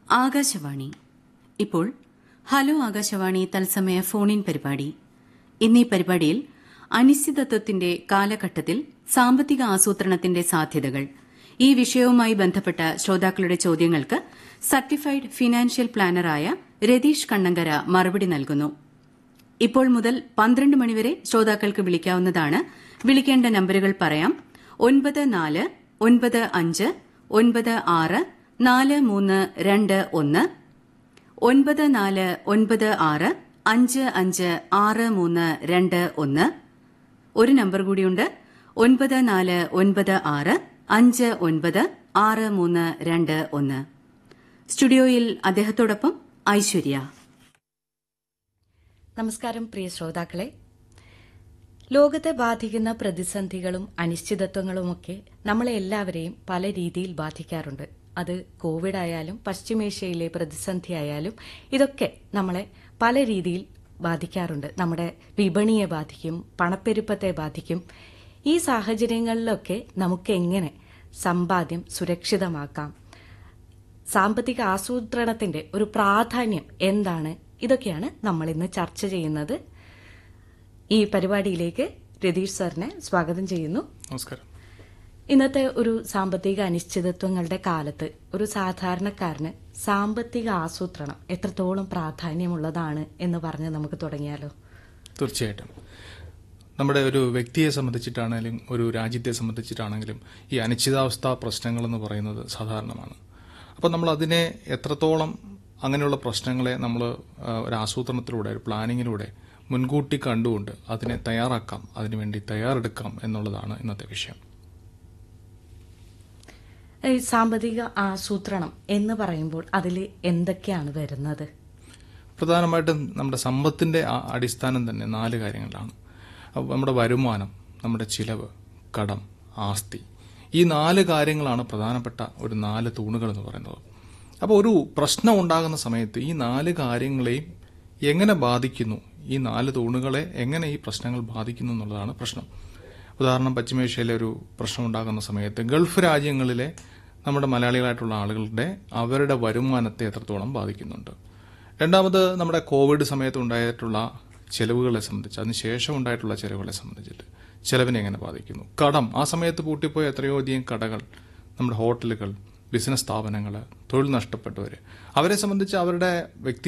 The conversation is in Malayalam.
ആകാശവാണി ഇപ്പോൾ ഹലോ ആകാശവാണി തത്സമയ ഫോണിൻ പരിപാടി ഇന്നീ പരിപാടിയിൽ അനിശ്ചിതത്വത്തിന്റെ കാലഘട്ടത്തിൽ സാമ്പത്തിക ആസൂത്രണത്തിന്റെ സാധ്യതകൾ ഈ വിഷയവുമായി ബന്ധപ്പെട്ട ശ്രോതാക്കളുടെ ചോദ്യങ്ങൾക്ക് സർട്ടിഫൈഡ് ഫിനാൻഷ്യൽ പ്ലാനറായ രതീഷ് കണ്ണങ്കര മറുപടി നൽകുന്നു ഇപ്പോൾ മുതൽ പന്ത്രണ്ട് മണിവരെ ശ്രോതാക്കൾക്ക് വിളിക്കാവുന്നതാണ് വിളിക്കേണ്ട നമ്പരുകൾ പറയാം ഒൻപത് നാല് ഒൻപത് അഞ്ച് ഒൻപത് ആറ് നാല് മൂന്ന് രണ്ട് ഒന്ന് ഒൻപത് നാല് ഒൻപത് ആറ് അഞ്ച് അഞ്ച് ആറ് മൂന്ന് രണ്ട് ഒന്ന് ഒരു നമ്പർ കൂടിയുണ്ട് ഒൻപത് നാല് ഒൻപത് ആറ് അഞ്ച് ഒൻപത് ആറ് മൂന്ന് രണ്ട് ഒന്ന് സ്റ്റുഡിയോയിൽ അദ്ദേഹത്തോടൊപ്പം ഐശ്വര്യ നമസ്കാരം പ്രിയ ശ്രോതാക്കളെ ലോകത്തെ ബാധിക്കുന്ന പ്രതിസന്ധികളും അനിശ്ചിതത്വങ്ങളുമൊക്കെ നമ്മളെ എല്ലാവരെയും പല രീതിയിൽ ബാധിക്കാറുണ്ട് അത് കോവിഡ് ആയാലും പശ്ചിമേഷ്യയിലെ പ്രതിസന്ധി ആയാലും ഇതൊക്കെ നമ്മളെ പല രീതിയിൽ ബാധിക്കാറുണ്ട് നമ്മുടെ വിപണിയെ ബാധിക്കും പണപ്പെരുപ്പത്തെ ബാധിക്കും ഈ സാഹചര്യങ്ങളിലൊക്കെ നമുക്ക് എങ്ങനെ സമ്പാദ്യം സുരക്ഷിതമാക്കാം സാമ്പത്തിക ആസൂത്രണത്തിന്റെ ഒരു പ്രാധാന്യം എന്താണ് ഇതൊക്കെയാണ് നമ്മൾ ഇന്ന് ചർച്ച ചെയ്യുന്നത് ഈ പരിപാടിയിലേക്ക് രതീഷ് സാറിനെ സ്വാഗതം ചെയ്യുന്നു നമസ്കാരം ഇന്നത്തെ ഒരു സാമ്പത്തിക അനിശ്ചിതത്വങ്ങളുടെ കാലത്ത് ഒരു സാധാരണക്കാരന് സാമ്പത്തിക ആസൂത്രണം എത്രത്തോളം പ്രാധാന്യമുള്ളതാണ് എന്ന് പറഞ്ഞ് നമുക്ക് തുടങ്ങിയാലോ തീർച്ചയായിട്ടും നമ്മുടെ ഒരു വ്യക്തിയെ സംബന്ധിച്ചിട്ടാണെങ്കിലും ഒരു രാജ്യത്തെ സംബന്ധിച്ചിട്ടാണെങ്കിലും ഈ അനിശ്ചിതാവസ്ഥ പ്രശ്നങ്ങളെന്ന് പറയുന്നത് സാധാരണമാണ് അപ്പോൾ നമ്മൾ അതിനെ എത്രത്തോളം അങ്ങനെയുള്ള പ്രശ്നങ്ങളെ നമ്മൾ ആ, ഒരു ആസൂത്രണത്തിലൂടെ ഒരു പ്ലാനിങ്ങിലൂടെ മുൻകൂട്ടി കണ്ടുകൊണ്ട് അതിനെ തയ്യാറാക്കാം അതിനുവേണ്ടി തയ്യാറെടുക്കാം എന്നുള്ളതാണ് ഇന്നത്തെ വിഷയം ഈ സാമ്പത്തിക ആസൂത്രണം എന്ന് പറയുമ്പോൾ അതിൽ എന്തൊക്കെയാണ് വരുന്നത് പ്രധാനമായിട്ടും നമ്മുടെ സമ്പത്തിന്റെ ആ- അടിസ്ഥാനം തന്നെ നാല് കാര്യങ്ങളാണ് അപ്പോൾ നമ്മുടെ വരുമാനം നമ്മുടെ ചിലവ് കടം ആസ്തി ഈ നാല് കാര്യങ്ങളാണ് പ്രധാനപ്പെട്ട ഒരു നാല് തൂണുകൾ എന്ന് പറയുന്നത് അപ്പോൾ ഒരു പ്രശ്നം ഉണ്ടാകുന്ന സമയത്ത് ഈ നാല് കാര്യങ്ങളെയും എങ്ങനെ ബാധിക്കുന്നു ഈ നാല് തൂണുകളെ എങ്ങനെ ഈ പ്രശ്നങ്ങൾ ബാധിക്കുന്നു എന്നുള്ളതാണ് പ്രശ്നം ഉദാഹരണം പശ്ചിമേഷ്യയിലെ ഒരു പ്രശ്നം ഉണ്ടാകുന്ന സമയത്ത് ഗൾഫ് രാജ്യങ്ങളിലെ നമ്മുടെ മലയാളികളായിട്ടുള്ള ആളുകളുടെ അവരുടെ വരുമാനത്തെ എത്രത്തോളം ബാധിക്കുന്നുണ്ട് രണ്ടാമത് നമ്മുടെ കോവിഡ് സമയത്ത് ഉണ്ടായിട്ടുള്ള ചെലവുകളെ സംബന്ധിച്ച് അതിനുശേഷം ഉണ്ടായിട്ടുള്ള ചെലവുകളെ സംബന്ധിച്ചിട്ട് ചെലവിനെ എങ്ങനെ ബാധിക്കുന്നു കടം ആ സമയത്ത് പൂട്ടിപ്പോയ എത്രയോ അധികം കടകൾ നമ്മുടെ ഹോട്ടലുകൾ ബിസിനസ് സ്ഥാപനങ്ങൾ തൊഴിൽ നഷ്ടപ്പെട്ടവർ അവരെ സംബന്ധിച്ച് അവരുടെ വ്യക്തി